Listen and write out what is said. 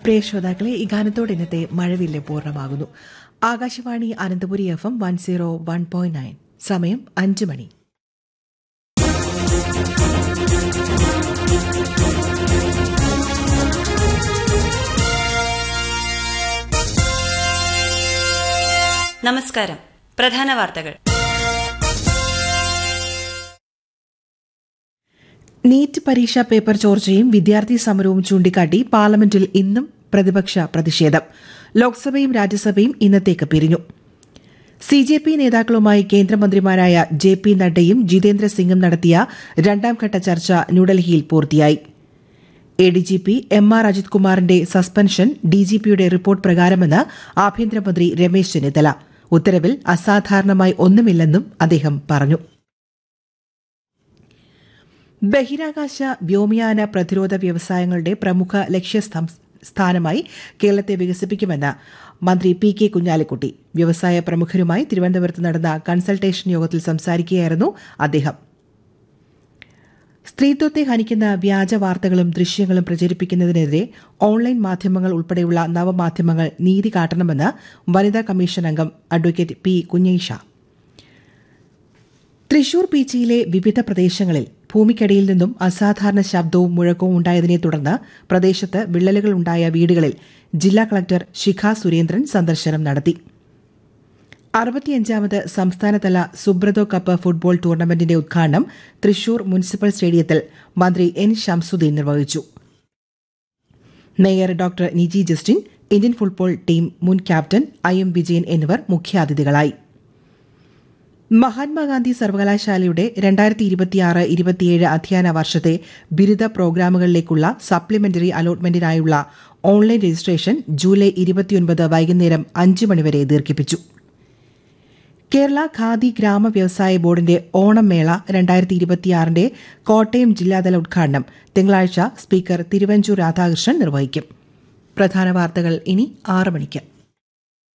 പ്രിയ ശ്രോതാക്കളെ ഈ ഗാനത്തോടെ ഇന്നത്തെ മഴവില്ല് പൂർണ്ണമാകുന്നു Akashvani Ananthapuri F M one zero one point nine സമയം അഞ്ച് മണി നമസ്കാരം പ്രധാന വാർത്തകൾ നീറ്റ് പരീക്ഷാ പേപ്പർ ചോർച്ചയും വിദ്യാർത്ഥി സമരവും ചൂണ്ടിക്കാട്ടി പാർലമെന്റിൽ ഇന്നും പ്രതിപക്ഷ പ്രതിഷേധം ലോക്സഭയും രാജ്യസഭയും ഇന്നത്തേക്ക് പിരിഞ്ഞു സി ജെ പി നേതാക്കളുമായി കേന്ദ്രമന്ത്രിമാരായ ജെ പി നഡ്ഡയും ജിതേന്ദ്ര സിംഗും നടത്തിയ രണ്ടാംഘട്ട ചർച്ച ന്യൂഡൽഹിയിൽ പൂർത്തിയായി A D G P M R Ajith കുമാറിന്റെ സസ്പെൻഷൻ ഡിജിപിയുടെ റിപ്പോർട്ട് പ്രകാരമെന്ന് ആഭ്യന്തരമന്ത്രി രമേശ് ചെന്നിത്തല ഉത്തരവിൽ അസാധാരണമായി ഒന്നുമില്ലെന്നും അദ്ദേഹം പറഞ്ഞു ബഹിരാകാശ വ്യോമയാന പ്രതിരോധ വ്യവസായങ്ങളുടെ പ്രമുഖ ലക്ഷ്യസ്ഥാനമായി കേരളത്തെ വികസിപ്പിക്കുമെന്ന് മന്ത്രി പി കെ കുഞ്ഞാലിക്കുട്ടി വ്യവസായ പ്രമുഖരുമായി തിരുവനന്തപുരത്ത് നടന്ന കൺസൾട്ടേഷൻ യോഗത്തിൽ സംസാരിക്കുകയായിരുന്നു അദ്ദേഹം സ്ത്രീത്വത്തെ ഹനിക്കുന്ന വ്യാജ വാർത്തകളും ദൃശ്യങ്ങളും പ്രചരിപ്പിക്കുന്നതിനെതിരെ ഓൺലൈൻ മാധ്യമങ്ങൾ ഉൾപ്പെടെയുള്ള നവമാധ്യമങ്ങൾ നീതി കാട്ടണമെന്ന് വനിതാ കമ്മീഷൻ അംഗം അഡ്വക്കേറ്റ് പി കുഞ്ഞൈഷ തൃശൂർ പീച്ചിയിലെ വിവിധ പ്രദേശങ്ങളിൽ ഭൂമിക്കടിയിൽ നിന്നും അസാധാരണ ശബ്ദവും മുഴക്കവും ഉണ്ടായതിനെ തുടർന്ന് പ്രദേശത്ത് വിള്ളലുകൾ ഉണ്ടായ വീടുകളിൽ ജില്ലാ കളക്ടർ ശിഖ സുരേന്ദ്രൻ സന്ദർശനം നടത്തി അറുപത്തിയഞ്ചാമത് സംസ്ഥാനതല സുബ്രതോ കപ്പ് ഫുട്ബോൾ ടൂർണമെന്റിന്റെ ഉദ്ഘാടനം തൃശൂർ മുനിസിപ്പൽ സ്റ്റേഡിയത്തിൽ മന്ത്രി എൻ ഷംസുദ്ദീൻ നിർവഹിച്ചു mayor doctor Niji Justin Indian football team മുൻ ക്യാപ്റ്റൻ ഐ എം വിജയൻ എന്നിവർ മുഖ്യാതിഥികളായി മഹാത്മാഗാന്ധി സർവകലാശാലയുടെ രണ്ടായിരത്തി ഇരുപത്തിയാറ് ഇരുപത്തിയേഴ് അധ്യയന വർഷത്തെ ബിരുദ പ്രോഗ്രാമുകളിലേക്കുള്ള സപ്ലിമെന്ററി അലോട്ട്മെന്റിനായുള്ള ഓൺലൈൻ രജിസ്ട്രേഷൻ ജൂലൈ ഇരുപത്തിയൊൻപത് വൈകുന്നേരം അഞ്ച് മണിവരെ ദീർഘിപ്പിച്ചു കേരള ഖാദി ഗ്രാമ വ്യവസായ ബോർഡിന്റെ ഓണം മേള രണ്ടായിരത്തി ഇരുപത്തിയാറിന്റെ കോട്ടയം ജില്ലാതല ഉദ്ഘാടനം തിങ്കളാഴ്ച സ്പീക്കർ തിരുവഞ്ചൂർ രാധാകൃഷ്ണൻ നിർവഹിക്കും പ്രധാന വാർത്തകൾ ഇനി ആറ് മണിക്ക്